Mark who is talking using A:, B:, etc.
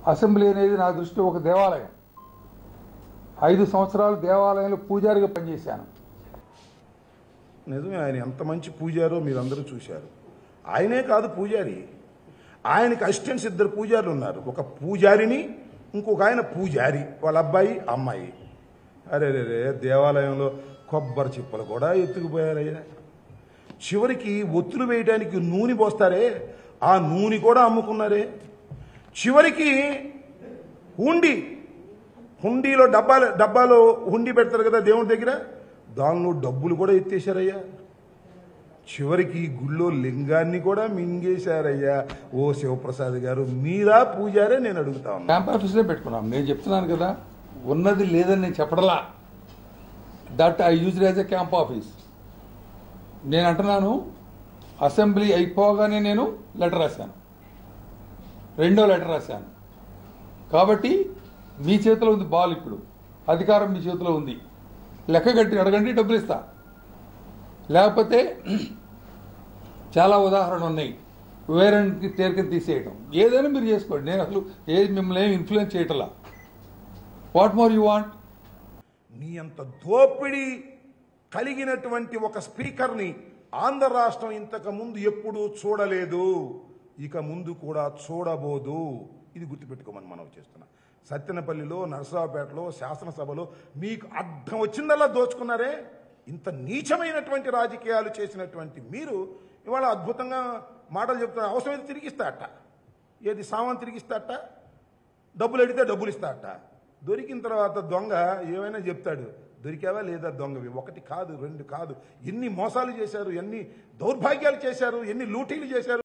A: assembly అనేది నా దృష్టిలో ఒక దేవాలయం ఐదు సంవత్సరాలు దేవాలయంలో పూజారిగా పనిచేశాను
B: నిజమే ఆయన ఎంత మంచి పూజారో మీరందరూ చూశారు ఆయనే కాదు పూజారి ఆయనకి అసిస్టెంట్స్ ఇద్దరు పూజారులు ఉన్నారు ఒక పూజారిని ఇంకొక ఆయన పూజారి వాళ్ళ అబ్బాయి అమ్మాయి అరే రే రే దేవాలయంలో కొబ్బరి చిప్పలు కూడా ఎత్తుకుపోయారయ్యా చివరికి ఒత్తులు వేయడానికి నూనె పోస్తారే ఆ నూనె కూడా అమ్ముకున్నారే చివరికి హుండి హుండీలో డబ్బాలు డబ్బాలో హుండీ పెడతారు కదా దేవుడి దగ్గర దానిలో డబ్బులు కూడా ఎత్తేశారయ్యా చివరికి గుళ్ళో లింగాన్ని కూడా మింగేశారయ్యా ఓ శివప్రసాద్ గారు మీరా పూజారే నేను అడుగుతా ఉన్నా
A: క్యాంప్ ఆఫీస్లో పెట్టుకున్నాం నేను చెప్తున్నాను కదా ఉన్నది లేదని నేను చెప్పడలా that I use as a camp office నేను అంటున్నాను అసెంబ్లీ అయిపోగానే నేను లెటర్ రాశాను రెండో లెటర్ రాశాను కాబట్టి మీ చేతిలో ఉంది బాల్ ఇప్పుడు అధికారం మీ చేతిలో ఉంది లెక్క కట్టి అడగండి డబ్బులు ఇస్తా లేకపోతే చాలా ఉదాహరణలు ఉన్నాయి వేరేకి తేరికని తీసేయడం ఏదైనా మీరు చేసుకోండి నేను అసలు ఏది మిమ్మల్ని ఏమి ఇన్ఫ్లుయెన్స్ చేయటలా వాట్ మోర్ యూ వాంట్
B: నీ అంత దోపిడీ కలిగినటువంటి ఒక స్పీకర్ని ఆంధ్ర రాష్ట్రం ఇంతకు ముందు ఎప్పుడూ చూడలేదు ఇక ముందు కూడా చూడబోదు ఇది గుర్తుపెట్టుకోమని మనం చేస్తున్నా సత్తెనపల్లిలో నరసరావుపేటలో శాసనసభలో మీకు అర్థం వచ్చిందల్లా దోచుకున్నారే ఇంత నీచమైనటువంటి రాజకీయాలు చేసినటువంటి మీరు ఇవాళ అద్భుతంగా మాటలు చెప్తున్నారు అవసరమైతే తిరిగిస్తాట ఏది సామాన్ తిరిగిస్తాట డబ్బులు అడిగితే డబ్బులు ఇస్తాట దొరికిన తర్వాత దొంగ ఏమైనా చెప్తాడు దొరికావా లేదా దొంగవి ఒకటి కాదు రెండు కాదు ఎన్ని మోసాలు చేశారు ఎన్ని దౌర్భాగ్యాలు చేశారు ఎన్ని లూటీలు చేశారు